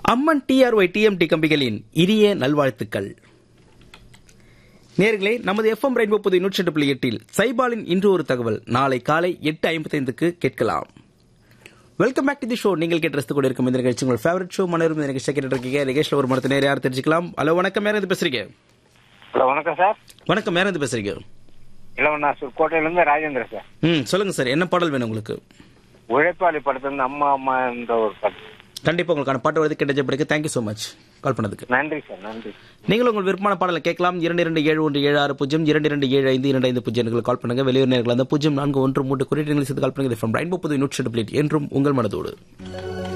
அம்மன் TRY TMT கம்பிகளின் இனிய நல்வாழ்த்துக்கள் நேர்களே நமது எஃப்எம் ரெயின்போ புது நூற்றி எட்டு புள்ளி எட்டில் சைபாலின் இன்று ஒரு தகவல் நாளை காலை எட்டு ஐம்பத்தைந்துக்கு கேட்கலாம் welcome back to the show நீங்கள் கேட்டு ரசித்து கூட இருக்கும் இந்த நிகழ்ச்சி உங்கள் ஃபேவரட் ஷோ மனரும் இந்த நிகழ்ச்சி கேட்டு இருக்கீங்க நிகழ்ச்சியில் ஒரு மரத்து நேரம் யார் தெரிஞ்சுக்கலாம் ஹலோ வணக்கம் யார் இருந்து பேசுறீங்க ஹலோ வணக்கம் சார் வணக்கம் யார் இருந்து பேசுறீங்க இளவனாசூர் கோட்டையிலேருந்து ராஜேந்திர சார் ம் சொல்லுங்க சார் என்ன பாடல் வேணும் உங்களுக்கு உழைப்பாளி படத்துலேருந்து அம்மா அம்மா என்ற ஒரு பாட்டு கண்டிப்பா உங்களுக்கான பாட்டு வருது கிடைச்ச பிறகு தேங்க்யூ ஸோ மச் கால் பண்ணதுக்கு நன்றி சார் நன்றி நீங்கள் உங்கள் விருப்பமான பாடலை கேட்கலாம் இரண்டு இரண்டு ஏழு ஒன்று ஏழு ஆறு பூஜ்ஜியம் இரண்டு இரண்டு ஏழு ஐந்து இரண்டு ஐந்து பூஜ்ஜியம் கால் பண்ணுங்க வெளியூர் நேர்கள் அந்த பூஜ்ஜியம் நான்கு ஒன்று மூன்று குறியீட்டு சேர்த்து கால் பண்ணுங்க ஃப்ரம் ரெயின்போ புது நூற்றி எட்டு பிளேட் என்றும் உங்கள் மனதோடு